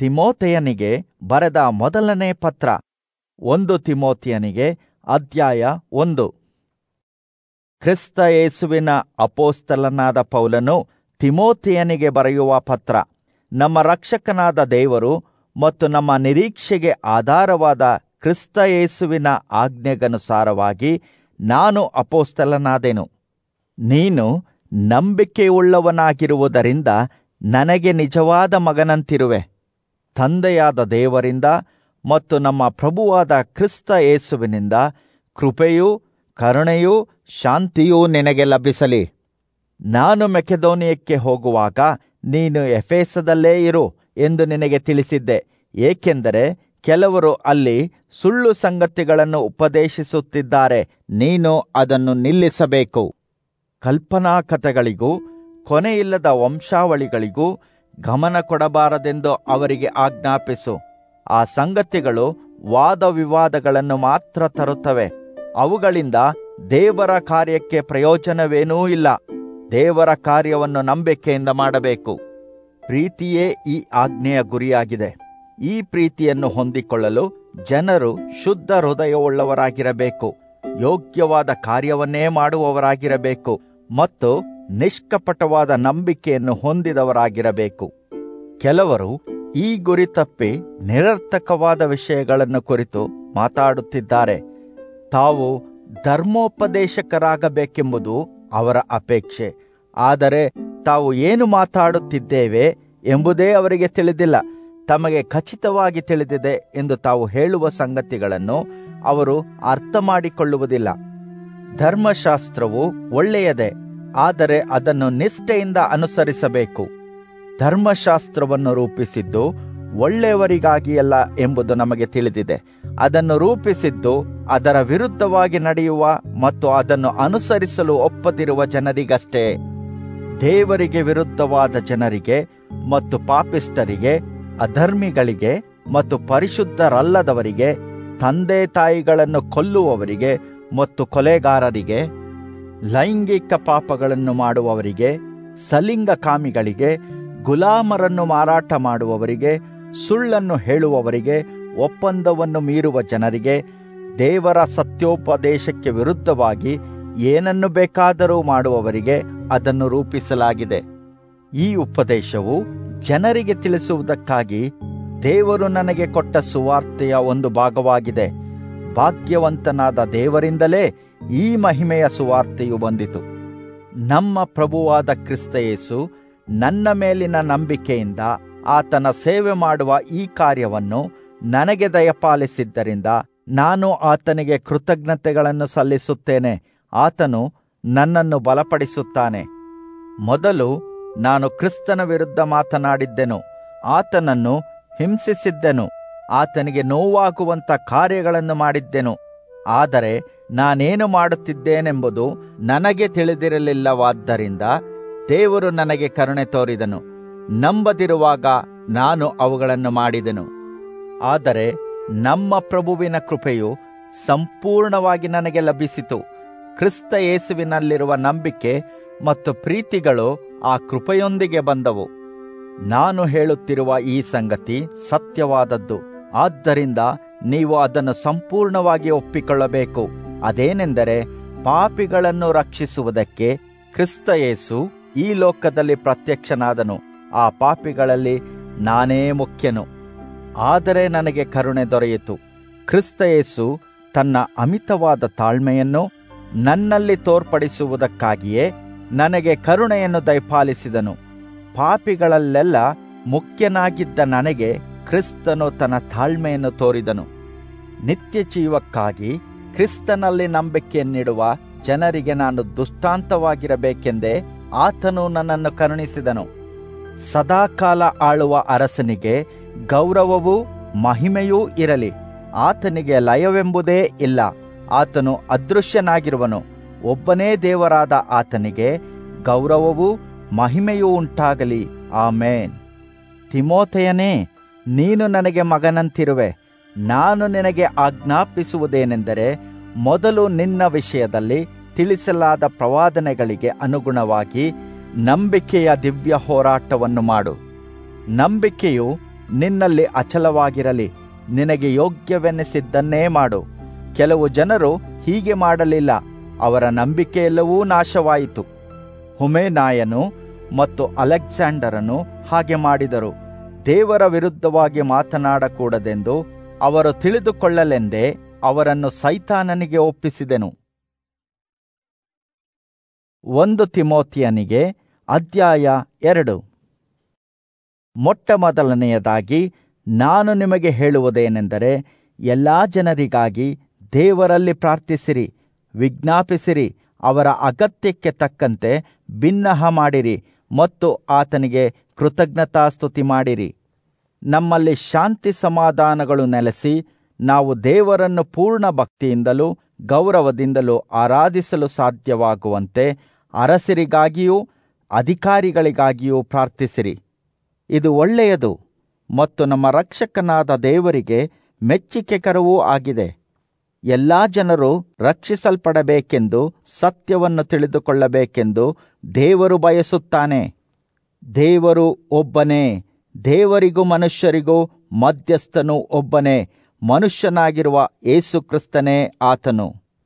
ತಿಮೋತೆಯನಿಗೆ ಬರೆದ ಮೊದಲನೇ ಪತ್ರ ಒಂದು ತಿಮೋತಿಯನಿಗೆ ಅಧ್ಯಾಯ ಒಂದು ಕ್ರಿಸ್ತ ಯೇಸುವಿನ ಅಪೋಸ್ತಲನಾದ ಪೌಲನು ತಿಮೋತಿಯನಿಗೆ ಬರೆಯುವ ಪತ್ರ ನಮ್ಮ ರಕ್ಷಕನಾದ ದೇವರು ಮತ್ತು ನಮ್ಮ ನಿರೀಕ್ಷೆಗೆ ಆಧಾರವಾದ ಕ್ರಿಸ್ತ ಯೇಸುವಿನ ಆಜ್ಞೆಗನುಸಾರವಾಗಿ ನಾನು ಅಪೋಸ್ತಲನಾದೆನು ನೀನು ನಂಬಿಕೆಯುಳ್ಳವನಾಗಿರುವುದರಿಂದ ನನಗೆ ನಿಜವಾದ ಮಗನಂತಿರುವೆ ತಂದೆಯಾದ ದೇವರಿಂದ ಮತ್ತು ನಮ್ಮ ಪ್ರಭುವಾದ ಕ್ರಿಸ್ತ ಯೇಸುವಿನಿಂದ ಕೃಪೆಯೂ ಕರುಣೆಯೂ ಶಾಂತಿಯೂ ನಿನಗೆ ಲಭಿಸಲಿ ನಾನು ಮೆಕೆದೋನಿಯಕ್ಕೆ ಹೋಗುವಾಗ ನೀನು ಎಫೇಸದಲ್ಲೇ ಇರು ಎಂದು ನಿನಗೆ ತಿಳಿಸಿದ್ದೆ ಏಕೆಂದರೆ ಕೆಲವರು ಅಲ್ಲಿ ಸುಳ್ಳು ಸಂಗತಿಗಳನ್ನು ಉಪದೇಶಿಸುತ್ತಿದ್ದಾರೆ ನೀನು ಅದನ್ನು ನಿಲ್ಲಿಸಬೇಕು ಕಲ್ಪನಾ ಕಥೆಗಳಿಗೂ ಕೊನೆಯಿಲ್ಲದ ವಂಶಾವಳಿಗಳಿಗೂ ಗಮನ ಕೊಡಬಾರದೆಂದು ಅವರಿಗೆ ಆಜ್ಞಾಪಿಸು ಆ ಸಂಗತಿಗಳು ವಾದ ವಿವಾದಗಳನ್ನು ಮಾತ್ರ ತರುತ್ತವೆ ಅವುಗಳಿಂದ ದೇವರ ಕಾರ್ಯಕ್ಕೆ ಪ್ರಯೋಜನವೇನೂ ಇಲ್ಲ ದೇವರ ಕಾರ್ಯವನ್ನು ನಂಬಿಕೆಯಿಂದ ಮಾಡಬೇಕು ಪ್ರೀತಿಯೇ ಈ ಆಜ್ಞೆಯ ಗುರಿಯಾಗಿದೆ ಈ ಪ್ರೀತಿಯನ್ನು ಹೊಂದಿಕೊಳ್ಳಲು ಜನರು ಶುದ್ಧ ಹೃದಯವುಳ್ಳವರಾಗಿರಬೇಕು ಯೋಗ್ಯವಾದ ಕಾರ್ಯವನ್ನೇ ಮಾಡುವವರಾಗಿರಬೇಕು ಮತ್ತು ನಿಷ್ಕಪಟವಾದ ನಂಬಿಕೆಯನ್ನು ಹೊಂದಿದವರಾಗಿರಬೇಕು ಕೆಲವರು ಈ ಗುರಿ ತಪ್ಪಿ ನಿರರ್ಥಕವಾದ ವಿಷಯಗಳನ್ನು ಕುರಿತು ಮಾತಾಡುತ್ತಿದ್ದಾರೆ ತಾವು ಧರ್ಮೋಪದೇಶಕರಾಗಬೇಕೆಂಬುದು ಅವರ ಅಪೇಕ್ಷೆ ಆದರೆ ತಾವು ಏನು ಮಾತಾಡುತ್ತಿದ್ದೇವೆ ಎಂಬುದೇ ಅವರಿಗೆ ತಿಳಿದಿಲ್ಲ ತಮಗೆ ಖಚಿತವಾಗಿ ತಿಳಿದಿದೆ ಎಂದು ತಾವು ಹೇಳುವ ಸಂಗತಿಗಳನ್ನು ಅವರು ಅರ್ಥ ಮಾಡಿಕೊಳ್ಳುವುದಿಲ್ಲ ಧರ್ಮಶಾಸ್ತ್ರವು ಒಳ್ಳೆಯದೇ ಆದರೆ ಅದನ್ನು ನಿಷ್ಠೆಯಿಂದ ಅನುಸರಿಸಬೇಕು ಧರ್ಮಶಾಸ್ತ್ರವನ್ನು ರೂಪಿಸಿದ್ದು ಒಳ್ಳೆಯವರಿಗಾಗಿಯಲ್ಲ ಎಂಬುದು ನಮಗೆ ತಿಳಿದಿದೆ ಅದನ್ನು ರೂಪಿಸಿದ್ದು ಅದರ ವಿರುದ್ಧವಾಗಿ ನಡೆಯುವ ಮತ್ತು ಅದನ್ನು ಅನುಸರಿಸಲು ಒಪ್ಪದಿರುವ ಜನರಿಗಷ್ಟೇ ದೇವರಿಗೆ ವಿರುದ್ಧವಾದ ಜನರಿಗೆ ಮತ್ತು ಪಾಪಿಷ್ಟರಿಗೆ ಅಧರ್ಮಿಗಳಿಗೆ ಮತ್ತು ಪರಿಶುದ್ಧರಲ್ಲದವರಿಗೆ ತಂದೆ ತಾಯಿಗಳನ್ನು ಕೊಲ್ಲುವವರಿಗೆ ಮತ್ತು ಕೊಲೆಗಾರರಿಗೆ ಲೈಂಗಿಕ ಪಾಪಗಳನ್ನು ಮಾಡುವವರಿಗೆ ಸಲಿಂಗಕಾಮಿಗಳಿಗೆ ಗುಲಾಮರನ್ನು ಮಾರಾಟ ಮಾಡುವವರಿಗೆ ಸುಳ್ಳನ್ನು ಹೇಳುವವರಿಗೆ ಒಪ್ಪಂದವನ್ನು ಮೀರುವ ಜನರಿಗೆ ದೇವರ ಸತ್ಯೋಪದೇಶಕ್ಕೆ ವಿರುದ್ಧವಾಗಿ ಏನನ್ನು ಬೇಕಾದರೂ ಮಾಡುವವರಿಗೆ ಅದನ್ನು ರೂಪಿಸಲಾಗಿದೆ ಈ ಉಪದೇಶವು ಜನರಿಗೆ ತಿಳಿಸುವುದಕ್ಕಾಗಿ ದೇವರು ನನಗೆ ಕೊಟ್ಟ ಸುವಾರ್ತೆಯ ಒಂದು ಭಾಗವಾಗಿದೆ ಭಾಗ್ಯವಂತನಾದ ದೇವರಿಂದಲೇ ಈ ಮಹಿಮೆಯ ಸುವಾರ್ತೆಯು ಬಂದಿತು ನಮ್ಮ ಪ್ರಭುವಾದ ಕ್ರಿಸ್ತಯೇಸು ನನ್ನ ಮೇಲಿನ ನಂಬಿಕೆಯಿಂದ ಆತನ ಸೇವೆ ಮಾಡುವ ಈ ಕಾರ್ಯವನ್ನು ನನಗೆ ದಯಪಾಲಿಸಿದ್ದರಿಂದ ನಾನು ಆತನಿಗೆ ಕೃತಜ್ಞತೆಗಳನ್ನು ಸಲ್ಲಿಸುತ್ತೇನೆ ಆತನು ನನ್ನನ್ನು ಬಲಪಡಿಸುತ್ತಾನೆ ಮೊದಲು ನಾನು ಕ್ರಿಸ್ತನ ವಿರುದ್ಧ ಮಾತನಾಡಿದ್ದೆನು ಆತನನ್ನು ಹಿಂಸಿಸಿದ್ದೆನು ಆತನಿಗೆ ನೋವಾಗುವಂತ ಕಾರ್ಯಗಳನ್ನು ಮಾಡಿದ್ದೆನು ಆದರೆ ನಾನೇನು ಮಾಡುತ್ತಿದ್ದೇನೆಂಬುದು ನನಗೆ ತಿಳಿದಿರಲಿಲ್ಲವಾದ್ದರಿಂದ ದೇವರು ನನಗೆ ಕರುಣೆ ತೋರಿದನು ನಂಬದಿರುವಾಗ ನಾನು ಅವುಗಳನ್ನು ಮಾಡಿದೆನು ಆದರೆ ನಮ್ಮ ಪ್ರಭುವಿನ ಕೃಪೆಯು ಸಂಪೂರ್ಣವಾಗಿ ನನಗೆ ಲಭಿಸಿತು ಕ್ರಿಸ್ತ ಯೇಸುವಿನಲ್ಲಿರುವ ನಂಬಿಕೆ ಮತ್ತು ಪ್ರೀತಿಗಳು ಆ ಕೃಪೆಯೊಂದಿಗೆ ಬಂದವು ನಾನು ಹೇಳುತ್ತಿರುವ ಈ ಸಂಗತಿ ಸತ್ಯವಾದದ್ದು ಆದ್ದರಿಂದ ನೀವು ಅದನ್ನು ಸಂಪೂರ್ಣವಾಗಿ ಒಪ್ಪಿಕೊಳ್ಳಬೇಕು ಅದೇನೆಂದರೆ ಪಾಪಿಗಳನ್ನು ರಕ್ಷಿಸುವುದಕ್ಕೆ ಕ್ರಿಸ್ತ ಯೇಸು ಈ ಲೋಕದಲ್ಲಿ ಪ್ರತ್ಯಕ್ಷನಾದನು ಆ ಪಾಪಿಗಳಲ್ಲಿ ನಾನೇ ಮುಖ್ಯನು ಆದರೆ ನನಗೆ ಕರುಣೆ ದೊರೆಯಿತು ಕ್ರಿಸ್ತ ಯೇಸು ತನ್ನ ಅಮಿತವಾದ ತಾಳ್ಮೆಯನ್ನು ನನ್ನಲ್ಲಿ ತೋರ್ಪಡಿಸುವುದಕ್ಕಾಗಿಯೇ ನನಗೆ ಕರುಣೆಯನ್ನು ದಯಪಾಲಿಸಿದನು ಪಾಪಿಗಳಲ್ಲೆಲ್ಲ ಮುಖ್ಯನಾಗಿದ್ದ ನನಗೆ ಕ್ರಿಸ್ತನು ತನ್ನ ತಾಳ್ಮೆಯನ್ನು ತೋರಿದನು ನಿತ್ಯ ಜೀವಕ್ಕಾಗಿ ಕ್ರಿಸ್ತನಲ್ಲಿ ನಂಬಿಕೆಯನ್ನಿಡುವ ಜನರಿಗೆ ನಾನು ದುಷ್ಟಾಂತವಾಗಿರಬೇಕೆಂದೇ ಆತನು ನನ್ನನ್ನು ಕರುಣಿಸಿದನು ಸದಾಕಾಲ ಆಳುವ ಅರಸನಿಗೆ ಗೌರವವೂ ಮಹಿಮೆಯೂ ಇರಲಿ ಆತನಿಗೆ ಲಯವೆಂಬುದೇ ಇಲ್ಲ ಆತನು ಅದೃಶ್ಯನಾಗಿರುವನು ಒಬ್ಬನೇ ದೇವರಾದ ಆತನಿಗೆ ಗೌರವವೂ ಮಹಿಮೆಯೂ ಉಂಟಾಗಲಿ ಆಮೇನ್ ತಿಮೋತೆಯನೇ ನೀನು ನನಗೆ ಮಗನಂತಿರುವೆ ನಾನು ನಿನಗೆ ಆಜ್ಞಾಪಿಸುವುದೇನೆಂದರೆ ಮೊದಲು ನಿನ್ನ ವಿಷಯದಲ್ಲಿ ತಿಳಿಸಲಾದ ಪ್ರವಾದನೆಗಳಿಗೆ ಅನುಗುಣವಾಗಿ ನಂಬಿಕೆಯ ದಿವ್ಯ ಹೋರಾಟವನ್ನು ಮಾಡು ನಂಬಿಕೆಯು ನಿನ್ನಲ್ಲಿ ಅಚಲವಾಗಿರಲಿ ನಿನಗೆ ಯೋಗ್ಯವೆನ್ನಿಸಿದ್ದನ್ನೇ ಮಾಡು ಕೆಲವು ಜನರು ಹೀಗೆ ಮಾಡಲಿಲ್ಲ ಅವರ ನಂಬಿಕೆಯೆಲ್ಲವೂ ನಾಶವಾಯಿತು ಹುಮೇನಾಯನು ಮತ್ತು ಅಲೆಕ್ಸಾಂಡರನು ಹಾಗೆ ಮಾಡಿದರು ದೇವರ ವಿರುದ್ಧವಾಗಿ ಮಾತನಾಡಕೂಡದೆಂದು ಅವರು ತಿಳಿದುಕೊಳ್ಳಲೆಂದೇ ಅವರನ್ನು ಸೈತಾನನಿಗೆ ಒಪ್ಪಿಸಿದೆನು ಒಂದು ತಿಮೋತಿಯನಿಗೆ ಅಧ್ಯಾಯ ಎರಡು ಮೊಟ್ಟ ಮೊದಲನೆಯದಾಗಿ ನಾನು ನಿಮಗೆ ಹೇಳುವುದೇನೆಂದರೆ ಎಲ್ಲಾ ಜನರಿಗಾಗಿ ದೇವರಲ್ಲಿ ಪ್ರಾರ್ಥಿಸಿರಿ ವಿಜ್ಞಾಪಿಸಿರಿ ಅವರ ಅಗತ್ಯಕ್ಕೆ ತಕ್ಕಂತೆ ಬಿನ್ನಹ ಮಾಡಿರಿ ಮತ್ತು ಆತನಿಗೆ ಕೃತಜ್ಞತಾಸ್ತುತಿ ಮಾಡಿರಿ ನಮ್ಮಲ್ಲಿ ಶಾಂತಿ ಸಮಾಧಾನಗಳು ನೆಲೆಸಿ ನಾವು ದೇವರನ್ನು ಪೂರ್ಣ ಭಕ್ತಿಯಿಂದಲೂ ಗೌರವದಿಂದಲೂ ಆರಾಧಿಸಲು ಸಾಧ್ಯವಾಗುವಂತೆ ಅರಸರಿಗಾಗಿಯೂ ಅಧಿಕಾರಿಗಳಿಗಾಗಿಯೂ ಪ್ರಾರ್ಥಿಸಿರಿ ಇದು ಒಳ್ಳೆಯದು ಮತ್ತು ನಮ್ಮ ರಕ್ಷಕನಾದ ದೇವರಿಗೆ ಮೆಚ್ಚಿಕೆಕರವೂ ಆಗಿದೆ ಎಲ್ಲಾ ಜನರು ರಕ್ಷಿಸಲ್ಪಡಬೇಕೆಂದು ಸತ್ಯವನ್ನು ತಿಳಿದುಕೊಳ್ಳಬೇಕೆಂದು ದೇವರು ಬಯಸುತ್ತಾನೆ ದೇವರು ಒಬ್ಬನೇ ದೇವರಿಗೂ ಮನುಷ್ಯರಿಗೂ ಮಧ್ಯಸ್ಥನು ಒಬ್ಬನೇ ಮನುಷ್ಯನಾಗಿರುವ ಏಸು ಕ್ರಿಸ್ತನೇ ಆತನು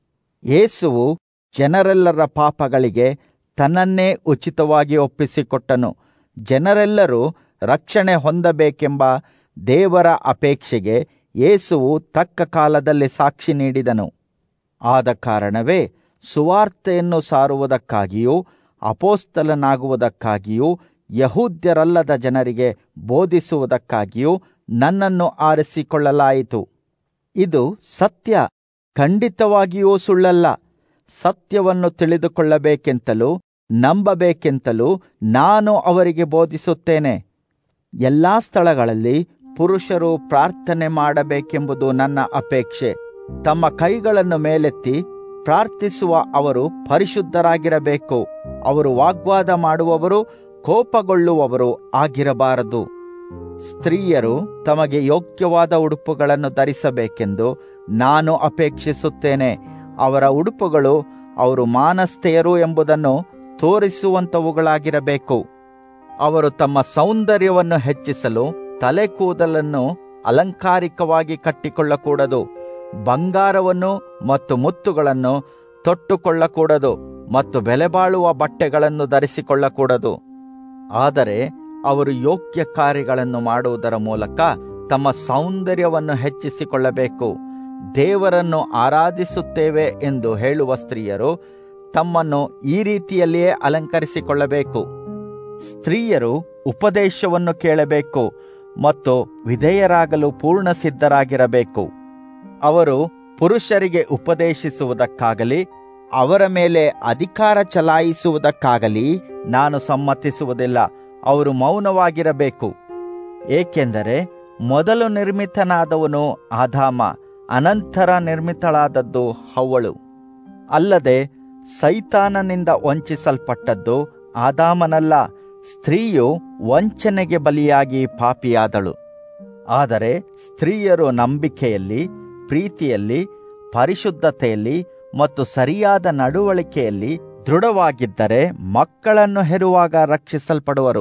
ಯೇಸುವು ಜನರೆಲ್ಲರ ಪಾಪಗಳಿಗೆ ತನ್ನನ್ನೇ ಉಚಿತವಾಗಿ ಒಪ್ಪಿಸಿಕೊಟ್ಟನು ಜನರೆಲ್ಲರೂ ರಕ್ಷಣೆ ಹೊಂದಬೇಕೆಂಬ ದೇವರ ಅಪೇಕ್ಷೆಗೆ ಯೇಸುವು ತಕ್ಕ ಕಾಲದಲ್ಲಿ ಸಾಕ್ಷಿ ನೀಡಿದನು ಆದ ಕಾರಣವೇ ಸುವಾರ್ತೆಯನ್ನು ಸಾರುವುದಕ್ಕಾಗಿಯೂ ಅಪೋಸ್ತಲನಾಗುವುದಕ್ಕಾಗಿಯೂ ಯಹೂದ್ಯರಲ್ಲದ ಜನರಿಗೆ ಬೋಧಿಸುವುದಕ್ಕಾಗಿಯೂ ನನ್ನನ್ನು ಆರಿಸಿಕೊಳ್ಳಲಾಯಿತು ಇದು ಸತ್ಯ ಖಂಡಿತವಾಗಿಯೂ ಸುಳ್ಳಲ್ಲ ಸತ್ಯವನ್ನು ತಿಳಿದುಕೊಳ್ಳಬೇಕೆಂತಲೂ ನಂಬಬೇಕೆಂತಲೂ ನಾನು ಅವರಿಗೆ ಬೋಧಿಸುತ್ತೇನೆ ಎಲ್ಲಾ ಸ್ಥಳಗಳಲ್ಲಿ ಪುರುಷರು ಪ್ರಾರ್ಥನೆ ಮಾಡಬೇಕೆಂಬುದು ನನ್ನ ಅಪೇಕ್ಷೆ ತಮ್ಮ ಕೈಗಳನ್ನು ಮೇಲೆತ್ತಿ ಪ್ರಾರ್ಥಿಸುವ ಅವರು ಪರಿಶುದ್ಧರಾಗಿರಬೇಕು ಅವರು ವಾಗ್ವಾದ ಮಾಡುವವರು ಕೋಪಗೊಳ್ಳುವವರು ಆಗಿರಬಾರದು ಸ್ತ್ರೀಯರು ತಮಗೆ ಯೋಗ್ಯವಾದ ಉಡುಪುಗಳನ್ನು ಧರಿಸಬೇಕೆಂದು ನಾನು ಅಪೇಕ್ಷಿಸುತ್ತೇನೆ ಅವರ ಉಡುಪುಗಳು ಅವರು ಮಾನಸ್ಥೆಯರು ಎಂಬುದನ್ನು ತೋರಿಸುವಂತವುಗಳಾಗಿರಬೇಕು ಅವರು ತಮ್ಮ ಸೌಂದರ್ಯವನ್ನು ಹೆಚ್ಚಿಸಲು ತಲೆ ಕೂದಲನ್ನು ಅಲಂಕಾರಿಕವಾಗಿ ಕಟ್ಟಿಕೊಳ್ಳಕೂಡದು ಬಂಗಾರವನ್ನು ಮತ್ತು ಮುತ್ತುಗಳನ್ನು ತೊಟ್ಟುಕೊಳ್ಳಕೂಡದು ಮತ್ತು ಬೆಲೆಬಾಳುವ ಬಟ್ಟೆಗಳನ್ನು ಧರಿಸಿಕೊಳ್ಳಕೂಡದು ಆದರೆ ಅವರು ಯೋಗ್ಯ ಕಾರ್ಯಗಳನ್ನು ಮಾಡುವುದರ ಮೂಲಕ ತಮ್ಮ ಸೌಂದರ್ಯವನ್ನು ಹೆಚ್ಚಿಸಿಕೊಳ್ಳಬೇಕು ದೇವರನ್ನು ಆರಾಧಿಸುತ್ತೇವೆ ಎಂದು ಹೇಳುವ ಸ್ತ್ರೀಯರು ತಮ್ಮನ್ನು ಈ ರೀತಿಯಲ್ಲಿಯೇ ಅಲಂಕರಿಸಿಕೊಳ್ಳಬೇಕು ಸ್ತ್ರೀಯರು ಉಪದೇಶವನ್ನು ಕೇಳಬೇಕು ಮತ್ತು ವಿಧೇಯರಾಗಲು ಪೂರ್ಣ ಸಿದ್ಧರಾಗಿರಬೇಕು ಅವರು ಪುರುಷರಿಗೆ ಉಪದೇಶಿಸುವುದಕ್ಕಾಗಲಿ ಅವರ ಮೇಲೆ ಅಧಿಕಾರ ಚಲಾಯಿಸುವುದಕ್ಕಾಗಲಿ ನಾನು ಸಮ್ಮತಿಸುವುದಿಲ್ಲ ಅವರು ಮೌನವಾಗಿರಬೇಕು ಏಕೆಂದರೆ ಮೊದಲು ನಿರ್ಮಿತನಾದವನು ಆದಾಮ ಅನಂತರ ನಿರ್ಮಿತಳಾದದ್ದು ಹವ್ವಳು ಅಲ್ಲದೆ ಸೈತಾನನಿಂದ ವಂಚಿಸಲ್ಪಟ್ಟದ್ದು ಆದಾಮನಲ್ಲ ಸ್ತ್ರೀಯು ವಂಚನೆಗೆ ಬಲಿಯಾಗಿ ಪಾಪಿಯಾದಳು ಆದರೆ ಸ್ತ್ರೀಯರು ನಂಬಿಕೆಯಲ್ಲಿ ಪ್ರೀತಿಯಲ್ಲಿ ಪರಿಶುದ್ಧತೆಯಲ್ಲಿ ಮತ್ತು ಸರಿಯಾದ ನಡವಳಿಕೆಯಲ್ಲಿ ದೃಢವಾಗಿದ್ದರೆ ಮಕ್ಕಳನ್ನು ಹೆರುವಾಗ ರಕ್ಷಿಸಲ್ಪಡುವರು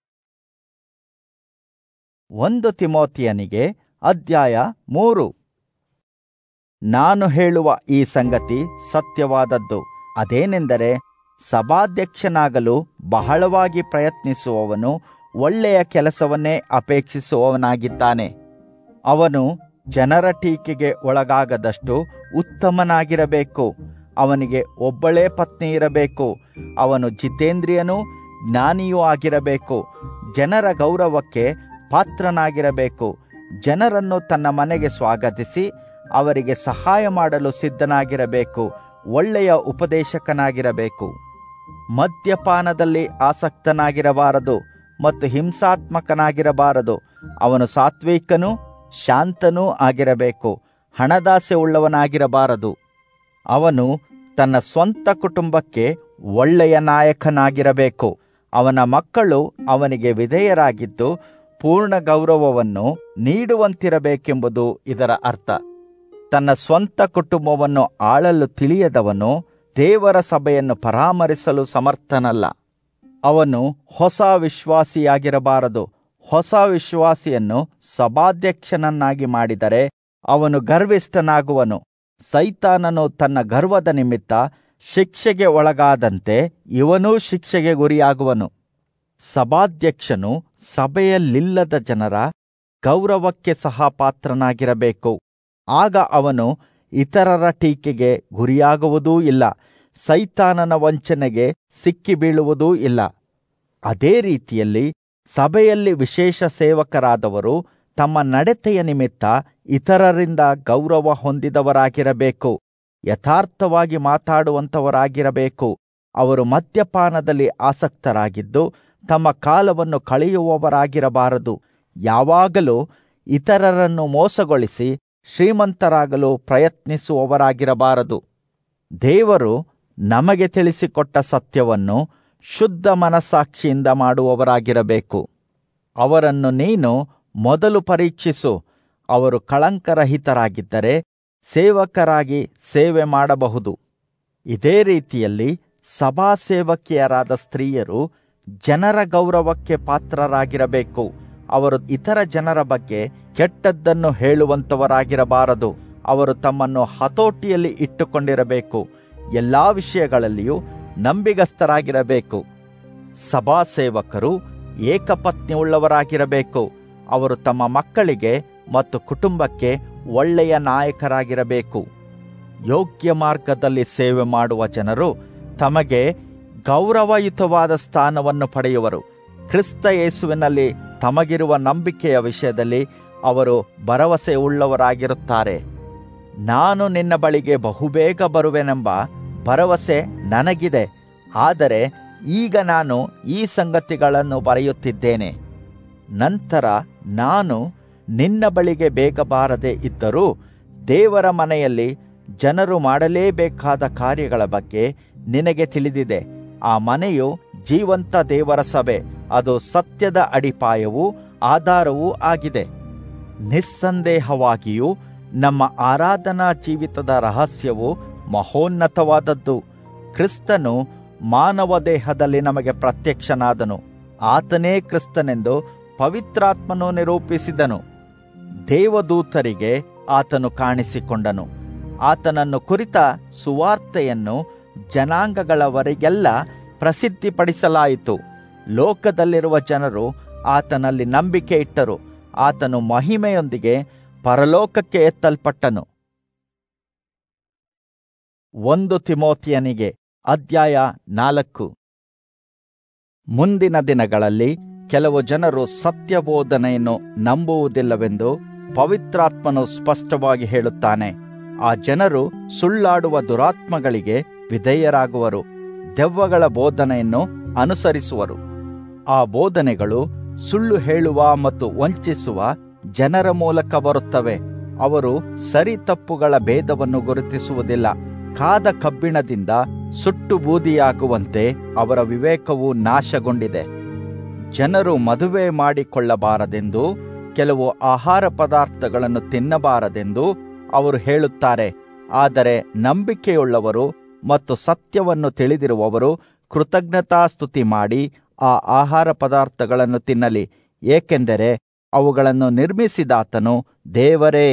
ಒಂದು ತಿಮೋತಿಯನಿಗೆ ಅಧ್ಯಾಯ ಮೂರು ನಾನು ಹೇಳುವ ಈ ಸಂಗತಿ ಸತ್ಯವಾದದ್ದು ಅದೇನೆಂದರೆ ಸಭಾಧ್ಯಕ್ಷನಾಗಲು ಬಹಳವಾಗಿ ಪ್ರಯತ್ನಿಸುವವನು ಒಳ್ಳೆಯ ಕೆಲಸವನ್ನೇ ಅಪೇಕ್ಷಿಸುವವನಾಗಿದ್ದಾನೆ ಅವನು ಜನರ ಟೀಕೆಗೆ ಒಳಗಾಗದಷ್ಟು ಉತ್ತಮನಾಗಿರಬೇಕು ಅವನಿಗೆ ಒಬ್ಬಳೇ ಪತ್ನಿ ಇರಬೇಕು ಅವನು ಜಿತೇಂದ್ರಿಯನೂ ಜ್ಞಾನಿಯೂ ಆಗಿರಬೇಕು ಜನರ ಗೌರವಕ್ಕೆ ಪಾತ್ರನಾಗಿರಬೇಕು ಜನರನ್ನು ತನ್ನ ಮನೆಗೆ ಸ್ವಾಗತಿಸಿ ಅವರಿಗೆ ಸಹಾಯ ಮಾಡಲು ಸಿದ್ಧನಾಗಿರಬೇಕು ಒಳ್ಳೆಯ ಉಪದೇಶಕನಾಗಿರಬೇಕು ಮದ್ಯಪಾನದಲ್ಲಿ ಆಸಕ್ತನಾಗಿರಬಾರದು ಮತ್ತು ಹಿಂಸಾತ್ಮಕನಾಗಿರಬಾರದು ಅವನು ಸಾತ್ವಿಕನೂ ಶಾಂತನೂ ಆಗಿರಬೇಕು ಹಣದಾಸೆ ಉಳ್ಳವನಾಗಿರಬಾರದು ಅವನು ತನ್ನ ಸ್ವಂತ ಕುಟುಂಬಕ್ಕೆ ಒಳ್ಳೆಯ ನಾಯಕನಾಗಿರಬೇಕು ಅವನ ಮಕ್ಕಳು ಅವನಿಗೆ ವಿಧೇಯರಾಗಿದ್ದು ಪೂರ್ಣ ಗೌರವವನ್ನು ನೀಡುವಂತಿರಬೇಕೆಂಬುದು ಇದರ ಅರ್ಥ ತನ್ನ ಸ್ವಂತ ಕುಟುಂಬವನ್ನು ಆಳಲು ತಿಳಿಯದವನು ದೇವರ ಸಭೆಯನ್ನು ಪರಾಮರಿಸಲು ಸಮರ್ಥನಲ್ಲ ಅವನು ಹೊಸ ವಿಶ್ವಾಸಿಯಾಗಿರಬಾರದು ಹೊಸ ವಿಶ್ವಾಸಿಯನ್ನು ಸಭಾಧ್ಯಕ್ಷನನ್ನಾಗಿ ಮಾಡಿದರೆ ಅವನು ಗರ್ವಿಷ್ಠನಾಗುವನು ಸೈತಾನನು ತನ್ನ ಗರ್ವದ ನಿಮಿತ್ತ ಶಿಕ್ಷೆಗೆ ಒಳಗಾದಂತೆ ಇವನೂ ಶಿಕ್ಷೆಗೆ ಗುರಿಯಾಗುವನು ಸಭಾಧ್ಯಕ್ಷನು ಸಭೆಯಲ್ಲಿಲ್ಲದ ಜನರ ಗೌರವಕ್ಕೆ ಸಹ ಪಾತ್ರನಾಗಿರಬೇಕು ಆಗ ಅವನು ಇತರರ ಟೀಕೆಗೆ ಗುರಿಯಾಗುವುದೂ ಇಲ್ಲ ಸೈತಾನನ ವಂಚನೆಗೆ ಸಿಕ್ಕಿ ಬೀಳುವುದೂ ಇಲ್ಲ ಅದೇ ರೀತಿಯಲ್ಲಿ ಸಭೆಯಲ್ಲಿ ವಿಶೇಷ ಸೇವಕರಾದವರು ತಮ್ಮ ನಡತೆಯ ನಿಮಿತ್ತ ಇತರರಿಂದ ಗೌರವ ಹೊಂದಿದವರಾಗಿರಬೇಕು ಯಥಾರ್ಥವಾಗಿ ಮಾತಾಡುವಂಥವರಾಗಿರಬೇಕು ಅವರು ಮದ್ಯಪಾನದಲ್ಲಿ ಆಸಕ್ತರಾಗಿದ್ದು ತಮ್ಮ ಕಾಲವನ್ನು ಕಳೆಯುವವರಾಗಿರಬಾರದು ಯಾವಾಗಲೂ ಇತರರನ್ನು ಮೋಸಗೊಳಿಸಿ ಶ್ರೀಮಂತರಾಗಲು ಪ್ರಯತ್ನಿಸುವವರಾಗಿರಬಾರದು ದೇವರು ನಮಗೆ ತಿಳಿಸಿಕೊಟ್ಟ ಸತ್ಯವನ್ನು ಶುದ್ಧ ಮನಸ್ಸಾಕ್ಷಿಯಿಂದ ಮಾಡುವವರಾಗಿರಬೇಕು ಅವರನ್ನು ನೀನು ಮೊದಲು ಪರೀಕ್ಷಿಸು ಅವರು ಕಳಂಕರಹಿತರಾಗಿದ್ದರೆ ಸೇವಕರಾಗಿ ಸೇವೆ ಮಾಡಬಹುದು ಇದೇ ರೀತಿಯಲ್ಲಿ ಸಭಾ ಸೇವಕಿಯರಾದ ಸ್ತ್ರೀಯರು ಜನರ ಗೌರವಕ್ಕೆ ಪಾತ್ರರಾಗಿರಬೇಕು ಅವರು ಇತರ ಜನರ ಬಗ್ಗೆ ಕೆಟ್ಟದ್ದನ್ನು ಹೇಳುವಂತವರಾಗಿರಬಾರದು ಅವರು ತಮ್ಮನ್ನು ಹತೋಟಿಯಲ್ಲಿ ಇಟ್ಟುಕೊಂಡಿರಬೇಕು ಎಲ್ಲಾ ವಿಷಯಗಳಲ್ಲಿಯೂ ನಂಬಿಗಸ್ತರಾಗಿರಬೇಕು ಸಭಾ ಸೇವಕರು ಏಕಪತ್ನಿಯುಳ್ಳವರಾಗಿರಬೇಕು ಅವರು ತಮ್ಮ ಮಕ್ಕಳಿಗೆ ಮತ್ತು ಕುಟುಂಬಕ್ಕೆ ಒಳ್ಳೆಯ ನಾಯಕರಾಗಿರಬೇಕು ಯೋಗ್ಯ ಮಾರ್ಗದಲ್ಲಿ ಸೇವೆ ಮಾಡುವ ಜನರು ತಮಗೆ ಗೌರವಯುತವಾದ ಸ್ಥಾನವನ್ನು ಪಡೆಯುವರು ಕ್ರಿಸ್ತ ಯೇಸುವಿನಲ್ಲಿ ತಮಗಿರುವ ನಂಬಿಕೆಯ ವಿಷಯದಲ್ಲಿ ಅವರು ಭರವಸೆ ಉಳ್ಳವರಾಗಿರುತ್ತಾರೆ ನಾನು ನಿನ್ನ ಬಳಿಗೆ ಬಹುಬೇಗ ಬರುವೆನೆಂಬ ಭರವಸೆ ನನಗಿದೆ ಆದರೆ ಈಗ ನಾನು ಈ ಸಂಗತಿಗಳನ್ನು ಬರೆಯುತ್ತಿದ್ದೇನೆ ನಂತರ ನಾನು ನಿನ್ನ ಬಳಿಗೆ ಬೇಗ ಬಾರದೆ ಇದ್ದರೂ ದೇವರ ಮನೆಯಲ್ಲಿ ಜನರು ಮಾಡಲೇಬೇಕಾದ ಕಾರ್ಯಗಳ ಬಗ್ಗೆ ನಿನಗೆ ತಿಳಿದಿದೆ ಆ ಮನೆಯು ಜೀವಂತ ದೇವರ ಸಭೆ ಅದು ಸತ್ಯದ ಅಡಿಪಾಯವೂ ಆಧಾರವೂ ಆಗಿದೆ ನಿಸ್ಸಂದೇಹವಾಗಿಯೂ ನಮ್ಮ ಆರಾಧನಾ ಜೀವಿತದ ರಹಸ್ಯವು ಮಹೋನ್ನತವಾದದ್ದು ಕ್ರಿಸ್ತನು ಮಾನವ ದೇಹದಲ್ಲಿ ನಮಗೆ ಪ್ರತ್ಯಕ್ಷನಾದನು ಆತನೇ ಕ್ರಿಸ್ತನೆಂದು ಪವಿತ್ರಾತ್ಮನು ನಿರೂಪಿಸಿದನು ದೇವದೂತರಿಗೆ ಆತನು ಕಾಣಿಸಿಕೊಂಡನು ಆತನನ್ನು ಕುರಿತ ಸುವಾರ್ತೆಯನ್ನು ಜನಾಂಗಗಳವರೆಗೆಲ್ಲ ಪ್ರಸಿದ್ಧಿಪಡಿಸಲಾಯಿತು ಲೋಕದಲ್ಲಿರುವ ಜನರು ಆತನಲ್ಲಿ ನಂಬಿಕೆ ಇಟ್ಟರು ಆತನು ಮಹಿಮೆಯೊಂದಿಗೆ ಪರಲೋಕಕ್ಕೆ ಎತ್ತಲ್ಪಟ್ಟನು ಒಂದು ತಿಮೋತಿಯನಿಗೆ ಅಧ್ಯಾಯ ನಾಲ್ಕು ಮುಂದಿನ ದಿನಗಳಲ್ಲಿ ಕೆಲವು ಜನರು ಸತ್ಯಬೋಧನೆಯನ್ನು ನಂಬುವುದಿಲ್ಲವೆಂದು ಪವಿತ್ರಾತ್ಮನು ಸ್ಪಷ್ಟವಾಗಿ ಹೇಳುತ್ತಾನೆ ಆ ಜನರು ಸುಳ್ಳಾಡುವ ದುರಾತ್ಮಗಳಿಗೆ ವಿಧೇಯರಾಗುವರು ದೆವ್ವಗಳ ಬೋಧನೆಯನ್ನು ಅನುಸರಿಸುವರು ಆ ಬೋಧನೆಗಳು ಸುಳ್ಳು ಹೇಳುವ ಮತ್ತು ವಂಚಿಸುವ ಜನರ ಮೂಲಕ ಬರುತ್ತವೆ ಅವರು ಸರಿ ತಪ್ಪುಗಳ ಭೇದವನ್ನು ಗುರುತಿಸುವುದಿಲ್ಲ ಕಾದ ಕಬ್ಬಿಣದಿಂದ ಸುಟ್ಟು ಬೂದಿಯಾಗುವಂತೆ ಅವರ ವಿವೇಕವು ನಾಶಗೊಂಡಿದೆ ಜನರು ಮದುವೆ ಮಾಡಿಕೊಳ್ಳಬಾರದೆಂದು ಕೆಲವು ಆಹಾರ ಪದಾರ್ಥಗಳನ್ನು ತಿನ್ನಬಾರದೆಂದು ಅವರು ಹೇಳುತ್ತಾರೆ ಆದರೆ ನಂಬಿಕೆಯುಳ್ಳವರು ಮತ್ತು ಸತ್ಯವನ್ನು ತಿಳಿದಿರುವವರು ಕೃತಜ್ಞತಾಸ್ತುತಿ ಮಾಡಿ ಆ ಆಹಾರ ಪದಾರ್ಥಗಳನ್ನು ತಿನ್ನಲಿ ಏಕೆಂದರೆ ಅವುಗಳನ್ನು ನಿರ್ಮಿಸಿದಾತನು ದೇವರೇ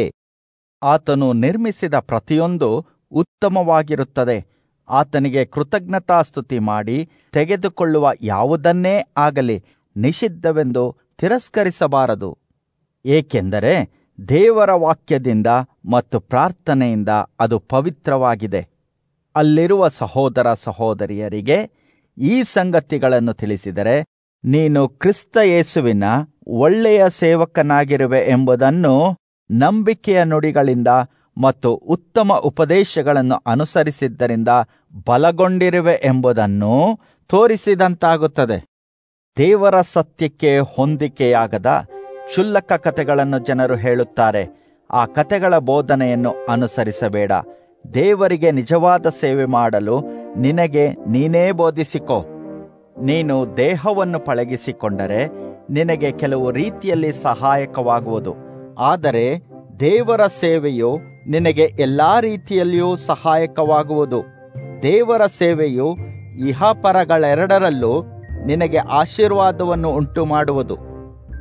ಆತನು ನಿರ್ಮಿಸಿದ ಪ್ರತಿಯೊಂದು ಉತ್ತಮವಾಗಿರುತ್ತದೆ ಆತನಿಗೆ ಕೃತಜ್ಞತಾಸ್ತುತಿ ಮಾಡಿ ತೆಗೆದುಕೊಳ್ಳುವ ಯಾವುದನ್ನೇ ಆಗಲಿ ನಿಷಿದ್ಧವೆಂದು ತಿರಸ್ಕರಿಸಬಾರದು ಏಕೆಂದರೆ ದೇವರ ವಾಕ್ಯದಿಂದ ಮತ್ತು ಪ್ರಾರ್ಥನೆಯಿಂದ ಅದು ಪವಿತ್ರವಾಗಿದೆ ಅಲ್ಲಿರುವ ಸಹೋದರ ಸಹೋದರಿಯರಿಗೆ ಈ ಸಂಗತಿಗಳನ್ನು ತಿಳಿಸಿದರೆ ನೀನು ಕ್ರಿಸ್ತ ಯೇಸುವಿನ ಒಳ್ಳೆಯ ಸೇವಕನಾಗಿರುವೆ ಎಂಬುದನ್ನು ನಂಬಿಕೆಯ ನುಡಿಗಳಿಂದ ಮತ್ತು ಉತ್ತಮ ಉಪದೇಶಗಳನ್ನು ಅನುಸರಿಸಿದ್ದರಿಂದ ಬಲಗೊಂಡಿರುವೆ ಎಂಬುದನ್ನು ತೋರಿಸಿದಂತಾಗುತ್ತದೆ ದೇವರ ಸತ್ಯಕ್ಕೆ ಹೊಂದಿಕೆಯಾಗದ ಕ್ಷುಲ್ಲಕ ಕಥೆಗಳನ್ನು ಜನರು ಹೇಳುತ್ತಾರೆ ಆ ಕಥೆಗಳ ಬೋಧನೆಯನ್ನು ಅನುಸರಿಸಬೇಡ ದೇವರಿಗೆ ನಿಜವಾದ ಸೇವೆ ಮಾಡಲು ನಿನಗೆ ನೀನೇ ಬೋಧಿಸಿಕೊ ನೀನು ದೇಹವನ್ನು ಪಳಗಿಸಿಕೊಂಡರೆ ನಿನಗೆ ಕೆಲವು ರೀತಿಯಲ್ಲಿ ಸಹಾಯಕವಾಗುವುದು ಆದರೆ ದೇವರ ಸೇವೆಯು ನಿನಗೆ ಎಲ್ಲಾ ರೀತಿಯಲ್ಲಿಯೂ ಸಹಾಯಕವಾಗುವುದು ದೇವರ ಸೇವೆಯು ಇಹಪರಗಳೆರಡರಲ್ಲೂ ನಿನಗೆ ಆಶೀರ್ವಾದವನ್ನು ಉಂಟು ಮಾಡುವುದು